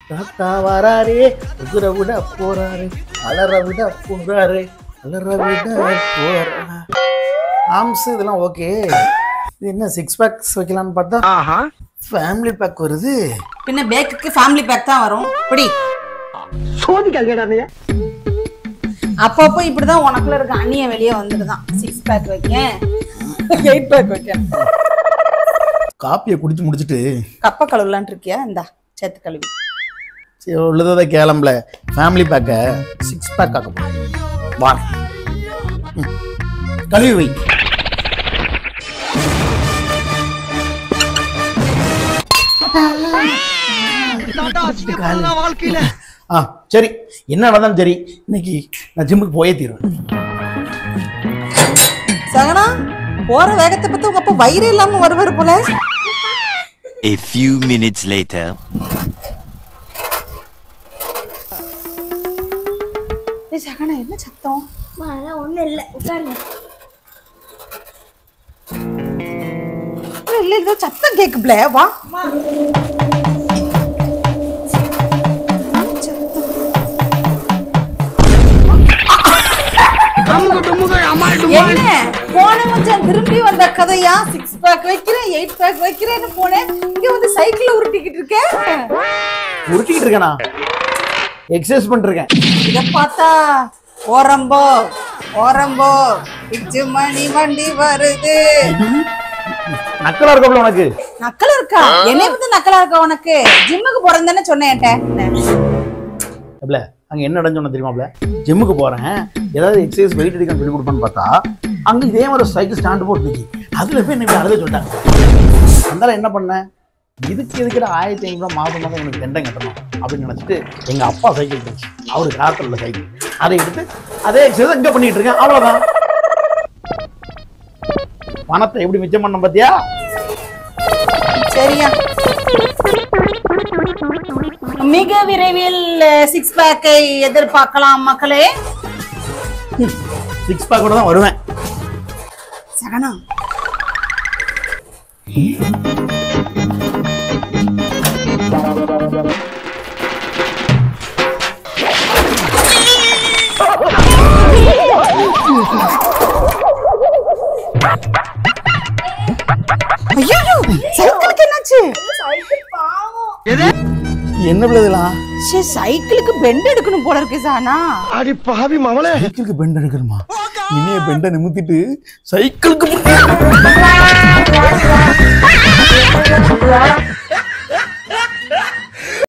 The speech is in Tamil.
தாத்தா வராரே உகுர விட போறாரு அலற விட போறாரு அலற விட போறா ஆம்ஸ் இதெல்லாம் ஓகே இது என்ன சிக்ஸ் பேக்ஸ் வைக்கலாம்னு பார்த்தா ஃபேமிலி பேக் வருது பின்ன பேக்குக்கு ஃபேமிலி பேக் தான் வரும் இப்படி அப்பப்போ இப்படிதான் உனக்குள்ள இருக்க அண்ணிய வெளியே வந்துடுதான் சிக்ஸ் பேக் வைக்க எயிட் பேக் வைக்க காப்பியை குடிச்சு முடிச்சிட்டு கப்ப கழுவலான் இருக்கியா இந்தா சேத்து கழுவி சரி உள்ளதை கிளம்பல ஃபேமிலி பேக்கை சிக்ஸ் பேக் ஆக்க போகிறேன் வா ம். கழுவி வை ஆ சரி என்ன நடந்தாலும் சரி இன்னைக்கு நான் ஜிம்முக்கு போயே தீருவேன் சகனா போற வேகத்தை பத்தி உங்க அப்பா வயிறு இல்லாம வருவாரு போல A few minutes later. ஏய் சகனா என்ன சத்தம் அதெல்லாம் ஒண்ணும் இல்ல உட்காருங்க இல்ல, இல்ல ஏதோ சத்தம் கேக்குப்ல வா என்ன போன மச்சான் திரும்பி வந்த கதையா சிக்ஸ் பேக் வைக்கிறேன் எயிட் பேக் வைக்கிறேன்னு போனேன் இங்க வந்து சைக்கிள் உருட்டிக்கிட்டு இருக்கேன் உருட்டிக்கிட்டு இருக்கேனா எக்ஸசைஸ் பண்ணிருக்கேன் இத பார்த்தா ஓரம்போ ஓரம்போ பிச்சு மணி வண்டி வருது நக்கலா இருக்கப்ல உனக்கு நக்கலா இருக்கா என்னை வந்து நக்கலா இருக்கா உனக்கு ஜிம்முக்கு போறேன்னு தானே சொன்னேன் என்கிட்ட. இல்ல அங்க என்ன நடந்து தெரியுமாப்ல ஜிம்முக்கு போறேன் ஏதாவது எக்ஸசைஸ் வெயிட் எடுக்க சொல்லி கொடுப்பான்னு பார்த்தா அங்க இதே மாதிரி ஒரு சைக்கிள் ஸ்டாண்ட் போட்டு நிக்கி அதுல போய் என்ன அழுத சொல்லிட்டாங்க அதனால என்ன பண்ணேன் இதுக்கு எதுக்கிற ஆயிரத்தி ஐநூறு மாதம் மாதம் எனக்கு தண்டம் கட்டணும் அப்படின்னு நினைச்சிட்டு எங்க அப்பா சைக்கிள் இருந்துச்சு அவரு காத்துல உள்ள சைக்கிள் அதை எடுத்து அதே எக்ஸசைஸ் இங்க பண்ணிட்டு இருக்கேன் அவ்வளவுதான் பணத்தை எப்படி மிச்சம் பண்ண பாத்தியா சரியா மிக விரைவில் சிக்ஸ் பேக்கை எதிர்பார்க்கலாம் மக்களே சிக்ஸ் பேக்கோட தான் வருவேன் சகனா ஐயோ சைக்கிளுக்கு என்னாச்சு என்ன பிள்ளைலாம் சே சைக்கிளுக்கு பெண்ட் எடுக்கணும் போல இருக்கு சானா அடி பாவி மவளே சைக்கிளுக்கு பெண்ட் எடுக்கணுமா இனிய பெண்டை நிமித்திட்டு சைக்கிளுக்கு